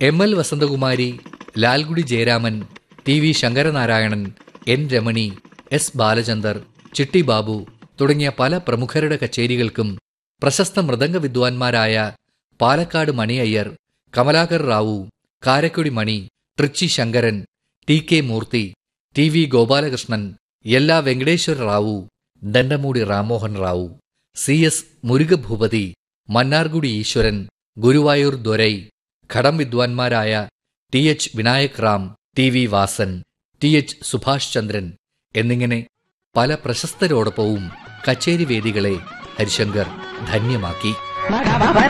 M L Vasanthakumari Lalgudi Jayaraman T V Sankaranarayanan N Ramani S Balachander Chitti Babu തുടങ്ങിയ പല പ്രമുഖരുടെ കച്ചേരികൾക്കും പ്രശസ്ത മൃദംഗ വിദ്വാൻമാരായ Palakkad Mani Iyer Kamalakar Rao Karaikudi Mani Trichy Sankaran T K Murthy T V Gopalakrishnan Yella Venkateswara Rao Dandamudi Rammohan Rao C S Murugabhupathi Mannargudi Eswaran Guruvayur Dorai ഘടം വിദ്വാൻമാരായ T H Vinayak Ram T V Vasan T H Subhash Chandran എന്നിങ്ങനെ പല പ്രശസ്തരോടൊപ്പവും കച്ചേരി വേദികളെ ഹരിശങ്കർ ധന്യമാക്കി